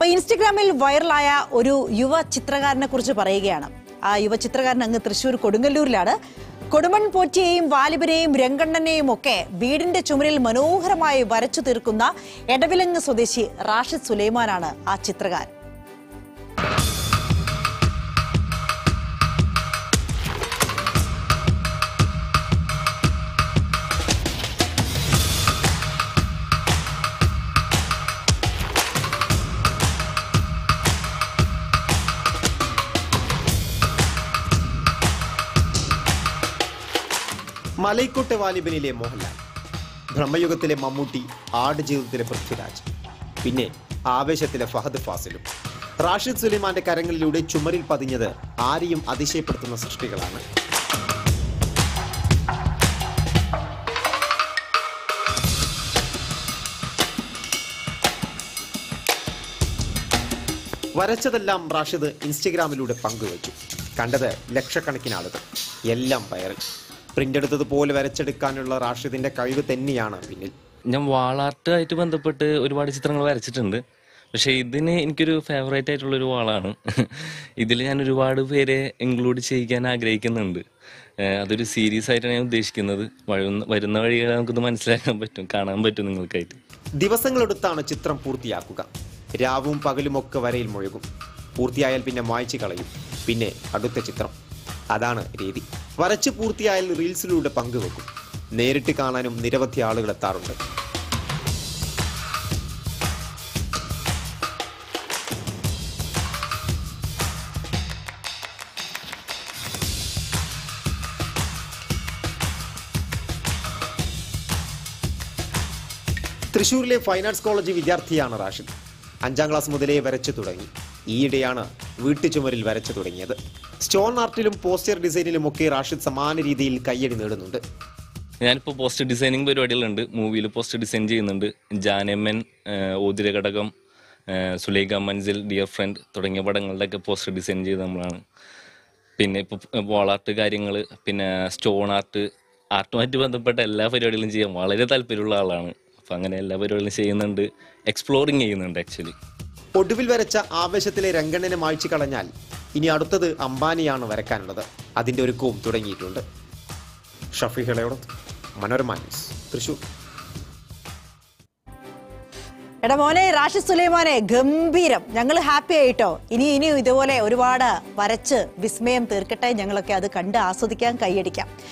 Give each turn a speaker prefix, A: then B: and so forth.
A: ഇൻസ്റ്റഗ്രാമിൽ വൈറലായ ഒരു യുവ ചിത്രകാരനെ കുറിച്ച് പറയുകയാണ് ആ യുവ ചിത്രകാരൻ അങ്ങ് തൃശ്ശൂർ കൊടുങ്ങല്ലൂരിലാണ് കൊടുമൺ പോറ്റിയെയും വാലിബനെയും രംഗണ്ണനെയും ഒക്കെ വീടിന്റെ ചുമരിൽ മനോഹരമായി വരച്ചു തീർക്കുന്ന എടവിലങ്ങ് സ്വദേശി റാഷിദ് സുലൈമാനാണ് ആ ചിത്രകാരൻ
B: മലൈക്കോട്ടെ വാലിബനിലെ മോഹൻലാൽ ബ്രഹ്മയുഗത്തിലെ മമ്മൂട്ടി ആടുജീവിതത്തിലെ പൃഥ്വിരാജ് പിന്നെ ആവേശത്തിലെ ഫഹദ് ഫാസിലും റാഷിദ് സുലൈമാന്റെ കരങ്ങളിലൂടെ ചുമരിൽ പതിഞ്ഞത് ആരെയും അതിശയപ്പെടുത്തുന്ന സൃഷ്ടികളാണ് വരച്ചതെല്ലാം റാഷിദ് ഇൻസ്റ്റഗ്രാമിലൂടെ പങ്കുവച്ചു കണ്ടത് ലക്ഷക്കണക്കിന് ആളുകൾ എല്ലാം വൈറൽ പ്രിന്റ് എടുത്തതുപോലെ വരച്ചെടുക്കാനുള്ള റാഷിദിന്റെ കഴിവ് തന്നെയാണ് പിന്നിൽ
C: ഞാൻ വാളാർട്ട് ആയിട്ട് ബന്ധപ്പെട്ട് ഒരുപാട് ചിത്രങ്ങൾ വരച്ചിട്ടുണ്ട് പക്ഷെ ഇതിന് എനിക്കൊരു ഫേവറേറ്റ് ആയിട്ടുള്ള ഒരു വാളാണ് ഇതിൽ ഞാൻ ഒരുപാട് പേരെ ഇൻക്ലൂഡ് ചെയ്യിക്കാൻ ആഗ്രഹിക്കുന്നുണ്ട് ഏഹ് അതൊരു സീരീസ് ആയിട്ടാണ് ഞാൻ ഉദ്ദേശിക്കുന്നത് വരുന്ന വരുന്ന വഴികൾ നമുക്കിത് മനസ്സിലാക്കാൻ പറ്റും കാണാൻ പറ്റും നിങ്ങൾക്കായിട്ട്
B: ദിവസങ്ങളെടുത്താണ് ചിത്രം പൂർത്തിയാക്കുക രാവും പകലുമൊക്കെ വരയിൽ മുഴുകും പൂർത്തിയായാൽ പിന്നെ മായ്ച്ചു കളയും പിന്നെ അടുത്ത ചിത്രം അതാണ് രീതി വരച്ച് പൂർത്തിയായാൽ റീൽസിലൂടെ പങ്കുവെക്കും നേരിട്ട് കാണാനും നിരവധി ആളുകൾ എത്താറുണ്ട് തൃശൂരിലെ ഫൈൻ ആർട്സ് കോളേജ് വിദ്യാർത്ഥിയാണ് റാഷിദ് അഞ്ചാം ക്ലാസ് മുതലേ വരച്ചു തുടങ്ങി ഈയിടെയാണ് വീട്ടുചുമരിൽ വരച്ചു തുടങ്ങിയത് സ്റ്റോൺ ആർട്ടിലും പോസ്റ്റർ ഡിസൈനിലും ഒക്കെ റാഷിദ് സമാന രീതിയിൽ കയ്യടി നേടുന്നുണ്ട്
C: ഞാനിപ്പോൾ പോസ്റ്റർ ഡിസൈനിങ് പരിപാടികളുണ്ട് മൂവിയിൽ പോസ്റ്റർ ഡിസൈൻ ചെയ്യുന്നുണ്ട് ജാനമ്മൻ ഓതിര ഘടകം സുലേഖ മൻസിൽ ഡിയർ ഫ്രണ്ട് തുടങ്ങിയ പടങ്ങളുടെയൊക്കെ പോസ്റ്റർ ഡിസൈൻ ചെയ്ത് നമ്മളാണ് പിന്നെ ഇപ്പോൾ വാൾ ആർട്ട് കാര്യങ്ങൾ പിന്നെ സ്റ്റോൺ ആർട്ട് ആർട്ടുമായിട്ട് ബന്ധപ്പെട്ട എല്ലാ പരിപാടികളും ചെയ്യാൻ വളരെ താല്പര്യമുള്ള ആളാണ് അപ്പം അങ്ങനെ എല്ലാ പരിപാടികളും ചെയ്യുന്നുണ്ട് എക്സ്പ്ലോറിങ് ചെയ്യുന്നുണ്ട് ആക്ച്വലി
B: ഒടുവിൽ വരച്ച ആവേശത്തിലെ രംഗണ്ണനെ മായ്ച്ചു കളഞ്ഞാൽ ഇനി അടുത്തത് അംബാനിയാണ് വരക്കാനുള്ളത് അതിന്റെ ഒരുക്കവും തുടങ്ങിയിട്ടുണ്ട് ഷഫീഖളയോടൊത്ത് മനോരമ ന്യൂസ് തൃശൂർ
A: എടാ മോനെ റാഷിദ് സുലൈമാനെ ഗംഭീരം ഞങ്ങൾ ഹാപ്പി ആയിട്ടോ ഇനി ഇനിയും ഇതുപോലെ ഒരുപാട് വരച്ച് വിസ്മയം തീർക്കട്ടെ ഞങ്ങളൊക്കെ അത് കണ്ട് ആസ്വദിക്കാൻ കൈയടിക്കാം